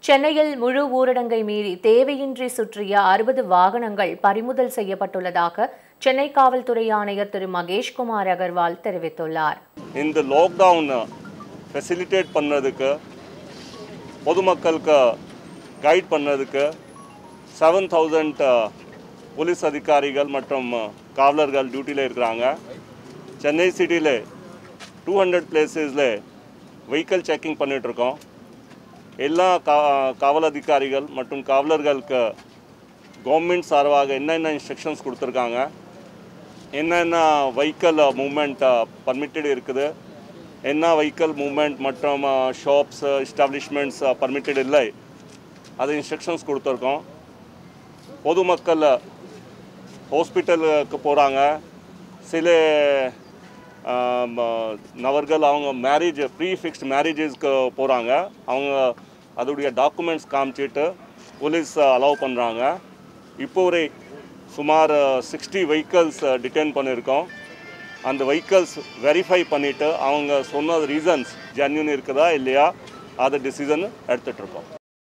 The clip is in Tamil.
சென்னையில் முழு ஊரடங்கை மீறி தேவையின்றி சுற்றிய அறுபது வாகனங்கள் பறிமுதல் செய்யப்பட்டுள்ளதாக சென்னை காவல்துறை ஆணையர் திரு மகேஷ்குமார் அகர்வால் தெரிவித்துள்ளார் இந்த லாக்டவுன் ஃபெசிலிட்டேட் பண்ணுறதுக்கு பொதுமக்களுக்கு கைட் பண்ணுறதுக்கு செவன் தௌசண்ட் போலீஸ் அதிகாரிகள் மற்றும் காவலர்கள் டியூட்டியில் இருக்கிறாங்க சென்னை சிட்டியில் டூ ஹண்ட்ரட் பிளேசஸில் வெஹிக்கிள் செக்கிங் பண்ணிகிட்ருக்கோம் எல்லா கா காவல் அதிகாரிகள் மற்றும் காவலர்களுக்கு கவர்மெண்ட் சார்பாக என்னென்ன இன்ஸ்ட்ரக்ஷன்ஸ் கொடுத்துருக்காங்க என்னென்ன வெஹிக்கல் மூமெண்ட் பர்மிட்டட் இருக்குது என்ன வெஹிக்கல் மூமெண்ட் மற்றும் ஷாப்ஸ் எஸ்டாப்ளிஷ்மெண்ட்ஸ் பர்மிட்டட் இல்லை அது இன்ஸ்ட்ரக்ஷன்ஸ் கொடுத்துருக்கோம் பொதுமக்கள் ஹாஸ்பிட்டலுக்கு போகிறாங்க சில ஆம், நபர்கள் அவங்க மேரேஜ் ப்ரீ ஃபிக்ஸ்ட் மேரேஜஸ்க்கு போகிறாங்க அவங்க அதோடைய டாக்குமெண்ட்ஸ் காமிச்சிட்டு போலீஸ் அலோவ் பண்ணுறாங்க இப்போ ஒரு சுமார் சிக்ஸ்டி வெஹிக்கல்ஸ் டிடெயின் பண்ணியிருக்கோம் அந்த வெஹிக்கல்ஸ் வெரிஃபை பண்ணிவிட்டு அவங்க சொன்ன ரீசன்ஸ் ஜென்யூன் இருக்குதா இல்லையா அதை டிசிஷன் எடுத்துகிட்ருக்கோம்